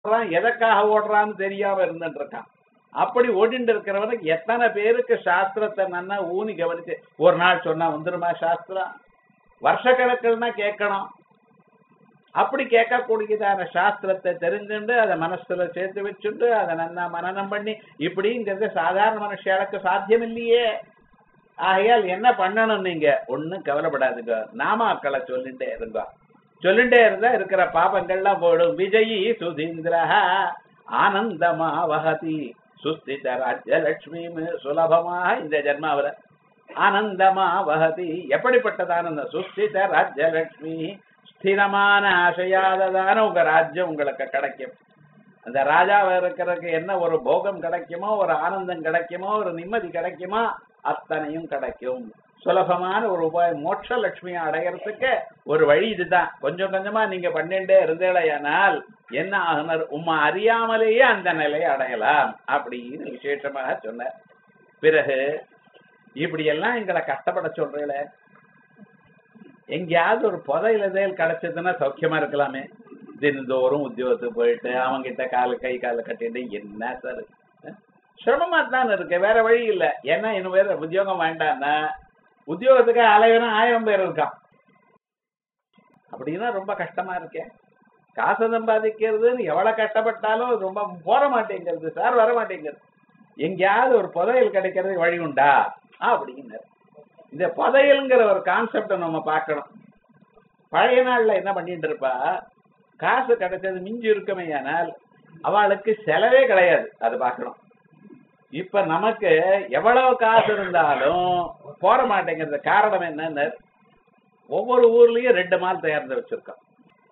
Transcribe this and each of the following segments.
ஓடுறான் எதற்காக ஓடுறான்னு தெரியாம இருந்துட்டு இருக்கான் அப்படி ஓடிட்டு இருக்கிறவனுக்கு எத்தனை பேருக்கு சாஸ்திரத்தை நன்னா ஊனி கவனிச்சு ஒரு நாள் சொன்னா வந்துருமா சாஸ்திரம் வருஷக்கணக்கில்னா கேட்கணும் அப்படி கேட்கக்கூடியதான சாஸ்திரத்தை தெரிஞ்சுண்டு அதை மனசுல சேர்த்து வச்சுட்டு அதை நன்னா மனனம் பண்ணி இப்படிங்கிறது சாதாரண மனுஷனுக்கு சாத்தியம் இல்லையே ஆகையால் என்ன பண்ணணும் நீங்க ஒண்ணும் கவலைப்படாதுங்க நாமாக்களை சொல்லிட்டே இருங்க சொல்லிட்டே இருந்தா இருக்கிற பாபங்கள்லாம் போடும் விஜயி சுதீந்திரா ஆனந்தமா வகதி சுஸ்தித ராஜ்யலட்சுமி சுலபமாக இந்த ஜென்மாவில ஆனந்தமா வகதி எப்படிப்பட்டது ஆனந்தம் சுஸ்தித ராஜ்யலட்சுமி ஸ்திரமான ஆசையாததான உங்க ராஜ்யம் உங்களுக்கு கிடைக்கும் அந்த ராஜாவை இருக்கிறதுக்கு என்ன ஒரு போகம் கிடைக்குமோ ஒரு ஆனந்தம் கிடைக்குமோ ஒரு நிம்மதி கிடைக்குமோ அத்தனையும் கிடைக்கும் சுலபமான ஒரு உபாயம் மோட்ச லட்சுமியை அடையறதுக்கு ஒரு வழி இதுதான் கொஞ்சம் கொஞ்சமா நீங்க பண்ணிட்டே இருந்தேடையானால் என்ன ஆகுனர் உம்மை அறியாமலேயே அந்த நிலையை அடையலாம் அப்படின்னு விசேஷமாக சொன்னார் பிறகு இப்படி எல்லாம் எங்களை கஷ்டப்பட சொல்றீங்களே எங்கேயாவது ஒரு புதையில தேல் கிடைச்சதுன்னா சௌக்கியமா இருக்கலாமே தினந்தோறும் உத்தியோகத்துக்கு போயிட்டு அவங்கிட்ட காலு கை காலை கட்டிட்டு என்ன சார் சிரமமா தான் இருக்கு வேற வழி இல்ல ஏன்னா இன்னும் வேற உத்தியோகம் வேண்டாம்னா உத்தியோகத்துக்கு அலைவனும் ஆயிரம் பேர் இருக்கான் அப்படின்னா ரொம்ப கஷ்டமா இருக்கேன் காசை சம்பாதிக்கிறதுன்னு எவ்வளவு கஷ்டப்பட்டாலும் ரொம்ப போற மாட்டேங்கிறது சார் வர மாட்டேங்கிறது எங்கேயாவது ஒரு புதையல் கிடைக்கிறதுக்கு வழி உண்டா அப்படின்னு இந்த புதையல்ங்கிற ஒரு கான்செப்டை நம்ம பார்க்கணும் பழைய நாள்ல என்ன பண்ணிட்டு இருப்பா காசு கிடைச்சது மிஞ்சி இருக்குமே ஆனால் அவளுக்கு செலவே கிடையாது அது பார்க்கணும் இப்ப நமக்கு எவ்வளவு காசு இருந்தாலும் போற மாட்டேங்கிறது காரணம் என்னன்னு ஒவ்வொரு ஊர்லயும் ரெண்டு மால் தயாரித்து வச்சிருக்கோம்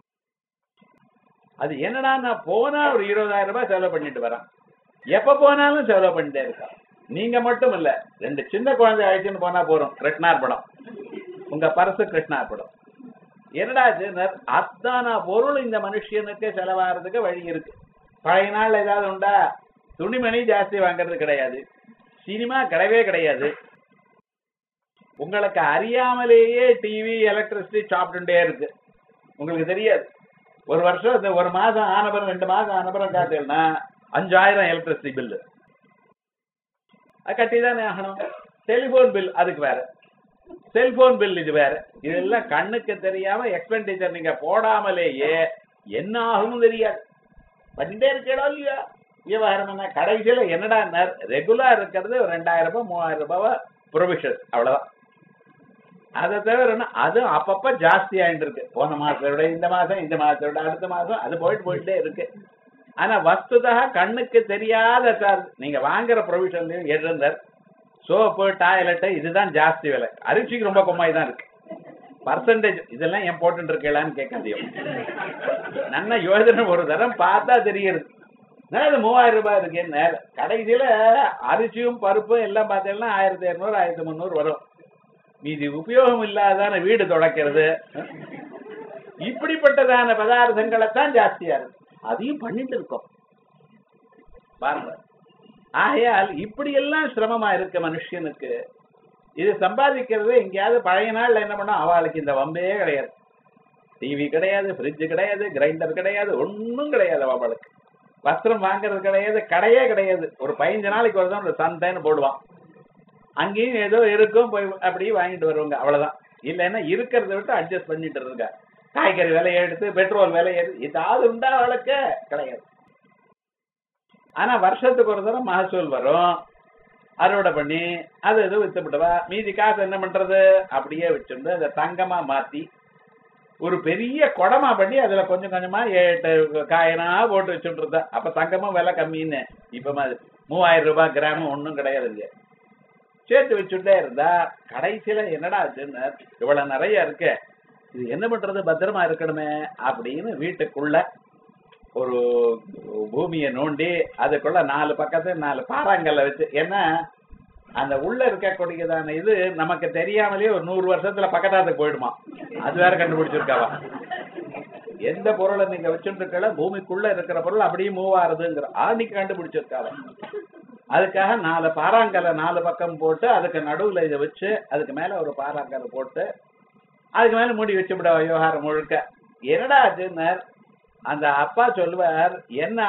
அது என்னடா நான் போனா ஒரு இருபதாயிரம் ரூபாய் செலவு பண்ணிட்டு வரேன் எப்ப போனாலும் செலவு பண்ணிட்டே இருக்கான் நீங்க மட்டும் இல்ல ரெண்டு சின்ன குழந்தை அழைச்சுன்னு போனா போறோம் கிருஷ்ணார் படம் உங்க பரசு கிருஷ்ணார் படம் என்னடா இது அத்தான பொருள் இந்த மனுஷனுக்கு செலவாகிறதுக்கு வழி இருக்கு பழைய நாள் ஏதாவது உண்டா துணிமணி ஜாஸ்தி வாங்குறது கிடையாது சினிமா கிடையவே கிடையாது உங்களுக்கு அறியாமலேயே டிவி எலக்ட்ரிசிட்டி சாப்பிட்டுட்டே இருக்கு உங்களுக்கு தெரியாது ஒரு வருஷம் இந்த ஒரு மாசம் ஆனபுரம் ரெண்டு மாசம் ஆனபுரம் காத்தீங்கன்னா அஞ்சாயிரம் எலக்ட்ரிசிட்டி பில்லு அது கட்டி தானே ஆகணும் டெலிபோன் பில் அதுக்கு வேற செல்போன் பில் இது வேற இதெல்லாம் கண்ணுக்கு தெரியாம எக்ஸ்பெண்டிச்சர் நீங்க போடாமலேயே என்ன ஆகும் தெரியாது பண்ணிட்டே இருக்கடா இல்லையா விவகாரம் என்ன கடைசியில என்னடா ரெகுலர் இருக்கிறது ஒரு ரெண்டாயிரம் ரூபாய் மூவாயிரம் ரூபாய் ப்ரொவிஷன் அவ்வளவுதான் அதை தவிர என்ன அது அப்பப்ப ஜாஸ்தி ஆயிட்டு இருக்கு போன மாசத்தை விட இந்த மாசம் இந்த மாசத்தை விட அடுத்த மாசம் அது போயிட்டு போயிட்டே இருக்கு ஆனா வஸ்துதா கண்ணுக்கு தெரியாத சார் நீங்க வாங்குற ப்ரொவிஷன்லயும் எழுந்தர் சோப்பு டாய்லெட் இதுதான் ஜாஸ்தி விலை அரிசிக்கு ரொம்ப கம்மாய் தான் இருக்கு பர்சன்டேஜ் இதெல்லாம் ஏன் போட்டு இருக்கலான்னு கேட்க முடியும் நல்ல யோஜனை ஒரு தரம் பார்த்தா தெரியுது இது மூவாயிரம் ரூபாய் இருக்கு என்ன கடைசியில அரிசியும் பருப்பும் எல்லாம் பார்த்தீங்கன்னா ஆயிரத்தி இரநூறு ஆயிரத்தி முந்நூறு வரும் மீதி உபயோகம் இல்லாதான வீடு தொடக்கிறது இப்படிப்பட்டதான பதார்த்தங்களை தான் ஜாஸ்தியா இருக்கு அதையும் பண்ணிட்டு இருக்கோம் பாருங்க ஆகையால் இப்படி எல்லாம் சிரமமா இருக்கு மனுஷனுக்கு இது சம்பாதிக்கிறது எங்கேயாவது பழைய நாள்ல என்ன பண்ணா அவளுக்கு இந்த வம்பே கிடையாது டிவி கிடையாது ஃப்ரிட்ஜ் கிடையாது கிரைண்டர் கிடையாது ஒன்றும் கிடையாது அவளுக்கு வஸ்திரம் வாங்குறது கிடையாது கடையே கிடையாது ஒரு பதினஞ்சு நாளைக்கு ஒரு தான் ஒரு சந்தைன்னு போடுவான் அங்கேயும் ஏதோ இருக்கும் போய் அப்படியே வாங்கிட்டு வருவாங்க அவ்வளவுதான் இல்லைன்னா இருக்கிறத விட்டு அட்ஜஸ்ட் பண்ணிட்டு இருங்க காய்கறி விலையை எடுத்து பெட்ரோல் விலையை எடுத்து ஏதாவது உண்டா அவளுக்கு கிடையாது ஆனா வருஷத்துக்கு ஒரு தடவை மகசூல் வரும் அறுவடை பண்ணி அது இது வித்துவிட்டுவா மீதி காசு என்ன பண்றது அப்படியே வச்சுருந்து அதை தங்கமா மாத்தி ஒரு பெரிய குடமா பண்ணி அதுல கொஞ்சம் கொஞ்சமா எட்டு காயினா போட்டு வச்சுட்டு இருந்தா அப்ப தங்கமும் விலை கம்மின்னு இப்ப மாதிரி மூவாயிரம் ரூபாய் கிராமம் ஒன்றும் கிடையாது இங்க சேர்த்து வச்சுட்டே இருந்தா கடைசியில என்னடா ஆச்சுன்னு இவ்வளவு நிறைய இருக்கு இது என்ன பண்றது பத்திரமா இருக்கணுமே அப்படின்னு வீட்டுக்குள்ள ஒரு பூமியை நோண்டி அதுக்குள்ள நாலு பக்கத்து நாலு பாறாங்கல்ல வச்சு ஏன்னா அந்த உள்ள இருக்கக்கூடியதான இது நமக்கு தெரியாமலேயே ஒரு நூறு வருஷத்துல பக்கத்தாத்துக்கு போயிடுமா அது வேற கண்டுபிடிச்சிருக்காவா எந்த பொருளை நீங்க வச்சுட்டு இருக்கல பூமிக்குள்ள இருக்கிற பொருள் அப்படியே மூவ் ஆறுதுங்கிற ஆணிக்கு கண்டுபிடிச்சிருக்காவா அதுக்காக நாலு பாறாங்கல்ல நாலு பக்கம் போட்டு அதுக்கு நடுவுல இதை வச்சு அதுக்கு மேல ஒரு பாறாங்கல்ல போட்டு அதுக்கு மேல மூடி வச்சு விட விவகாரம் முழுக்க என்னடா ஆச்சுன்னு அந்த அப்பா சொல்வார் என்ன